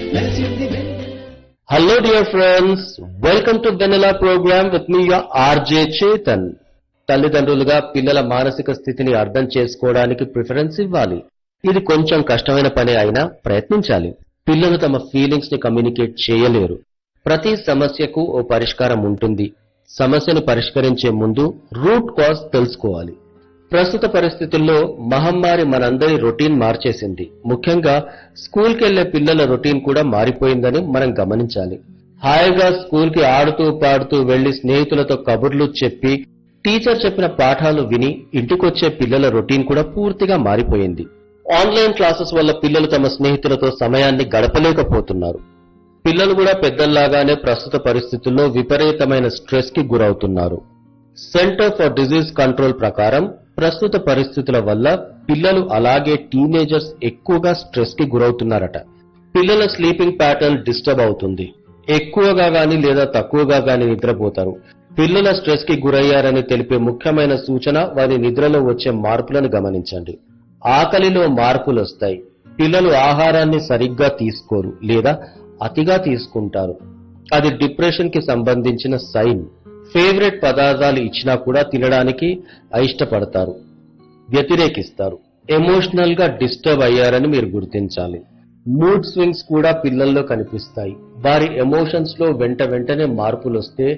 Hello dear friends, welcome to Vanilla program with me your RJ Chetan. తల్లిదండ్రులుగా పిల్లల మానసిక స్థితిని అర్థం చేసుకోవడానికి ప్రిఫరెన్స్ ఇవ్వాలి ఇది కొంచెం కష్టమైన పని అయినా ప్రయత్నించాలి పిల్లలు తమ ఫీలింగ్స్ ని కమ్యూనికేట్ చేయలేరు ప్రతి సమస్యకు ఓ పరిష్కారం ఉంటుంది సమస్యను పరిష్కరించే ముందు రూట్ కాజ్ తెలుసుకోవాలి ప్రస్తుత పరిస్థితుల్లో మహమ్మారి మనందరి రొటీన్ మార్చేసింది ముఖ్యంగా స్కూల్కి వెళ్లే పిల్లల రొటీన్ కూడా మారిపోయిందని మనం గమనించాలి హాయిగా స్కూల్ కి ఆడుతూ పాడుతూ వెళ్లి స్నేహితులతో కబుర్లు చెప్పి టీచర్ చెప్పిన పాఠాలు విని ఇంటికొచ్చే పిల్లల రొటీన్ కూడా పూర్తిగా మారిపోయింది ఆన్లైన్ క్లాసెస్ వల్ల పిల్లలు తమ స్నేహితులతో సమయాన్ని గడపలేకపోతున్నారు పిల్లలు కూడా పెద్దల్లాగానే ప్రస్తుత పరిస్థితుల్లో విపరీతమైన స్ట్రెస్ కి గురవుతున్నారు సెంటర్ ఫర్ డిజీజ్ కంట్రోల్ ప్రకారం ప్రస్తుత పరిస్థితుల వల్ల పిల్లలు అలాగే టీనేజర్స్ ఎక్కువగా స్ట్రెస్ కి గురవుతున్నారట పిల్లల స్లీపింగ్ ప్యాటర్న్ డిస్టర్బ్ అవుతుంది ఎక్కువగా గాని లేదా తక్కువగా గాని నిద్రపోతారు పిల్లల స్ట్రెస్ కి గురయ్యారని తెలిపే ముఖ్యమైన సూచన వారి నిద్రలో వచ్చే మార్పులను గమనించండి ఆకలిలో మార్పులు వస్తాయి పిల్లలు ఆహారాన్ని సరిగ్గా తీసుకోరు లేదా అతిగా తీసుకుంటారు అది డిప్రెషన్ కి సంబంధించిన సైన్ ఫేవరెట్ పదార్థాలు ఇచ్చినా కూడా తినడానికి అయిష్టపడతారు వ్యతిరేకిస్తారు ఎమోషనల్ గా డిస్టర్బ్ అయ్యారని మీరు గుర్తించాలి మూడ్ స్వింగ్స్ కూడా పిల్లల్లో కనిపిస్తాయి వారి ఎమోషన్స్ లో వెంట వెంటనే మార్పులు వస్తే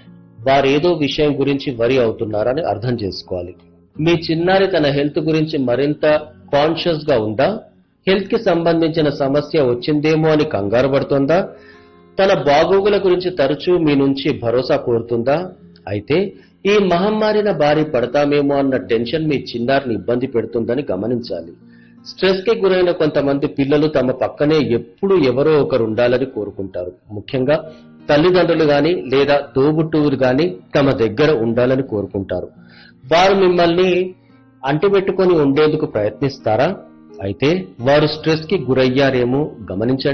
వారేదో విషయం గురించి వరి అవుతున్నారని అర్థం చేసుకోవాలి మీ చిన్నారి తన హెల్త్ గురించి మరింత కాన్షియస్ గా ఉందా హెల్త్ కి సంబంధించిన సమస్య వచ్చిందేమో అని కంగారు పడుతుందా తన బాగోగుల గురించి తరచూ మీ నుంచి భరోసా కోరుతుందా అయితే ఈ మహమ్మారిన బారి పడతామేమో అన్న టెన్షన్ మీ చిన్నారిని ఇబ్బంది పెడుతుందని గమనించాలి స్ట్రెస్ కి గురైన కొంతమంది పిల్లలు తమ పక్కనే ఎప్పుడు ఎవరో ఒకరు ఉండాలని కోరుకుంటారు ముఖ్యంగా తల్లిదండ్రులు గాని లేదా తోబుట్టువులు గాని తమ దగ్గర ఉండాలని కోరుకుంటారు వారు మిమ్మల్ని అంటిపెట్టుకొని ఉండేందుకు ప్రయత్నిస్తారా అయితే వారు స్ట్రెస్ కి గురయ్యారేమో గమనించండి